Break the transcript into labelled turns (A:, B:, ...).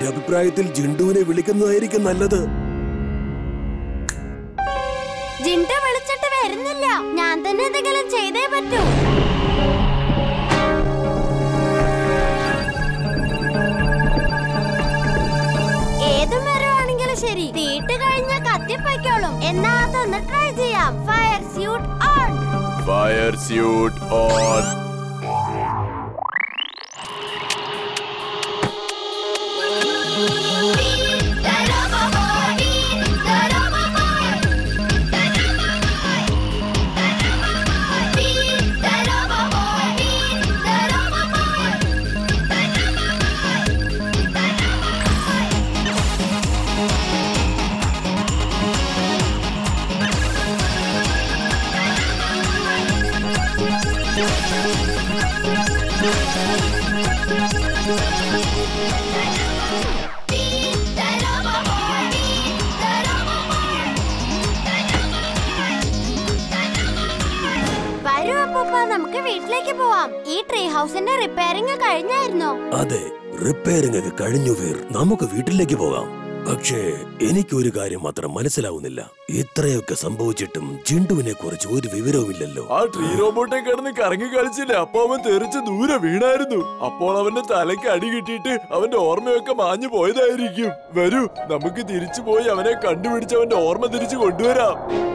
A: എന്റെ അഭിപ്രായത്തിൽ ജിണ്ടുവിനെ വിളിക്കുന്നതായിരിക്കും നല്ലത്
B: ജിണ്ട വിളിച്ചിട്ട് വരുന്നില്ല ഞാൻ തന്നെ എന്തെങ്കിലും ചെയ്തേ പറ്റൂ ഏത് മരമാണെങ്കിലും ശരി തീട്ട് കഴിഞ്ഞ കത്തിപ്പൊയ്ക്കോളും എന്നാ അതൊന്ന് ട്രൈ ചെയ്യാം fire suit on
C: fire suit on
B: വരൂ അപ്പൂപ്പ നമുക്ക് വീട്ടിലേക്ക് പോവാം ഈ ട്രീ ഹൗസിന്റെ റിപ്പയറിംഗ് കഴിഞ്ഞായിരുന്നോ
A: അതെ റിപ്പയറിംഗ് ഒക്കെ കഴിഞ്ഞു വീർ നമുക്ക് വീട്ടിലേക്ക് പോകാം പക്ഷേ എനിക്കൊരു കാര്യം മാത്രം മനസ്സിലാവുന്നില്ല ഇത്രയൊക്കെ സംഭവിച്ചിട്ടും ജിണ്ടുവിനെ കുറിച്ച് ഒരു വിവരവുമില്ലല്ലോ
C: ആ ട്രീ റോബോട്ടെ കിടന്ന് കറങ്ങി കളിച്ചില്ലേ അപ്പൊ അവൻ തെറിച്ച് ദൂരെ വീണായിരുന്നു അപ്പോൾ അവന്റെ തലയ്ക്ക് അടി കിട്ടിയിട്ട് അവന്റെ ഓർമ്മയൊക്കെ മാഞ്ഞു പോയതായിരിക്കും വരൂ നമുക്ക് തിരിച്ചു പോയി അവനെ കണ്ടുപിടിച്ച് അവന്റെ ഓർമ്മ തിരിച്ചു കൊണ്ടുവരാം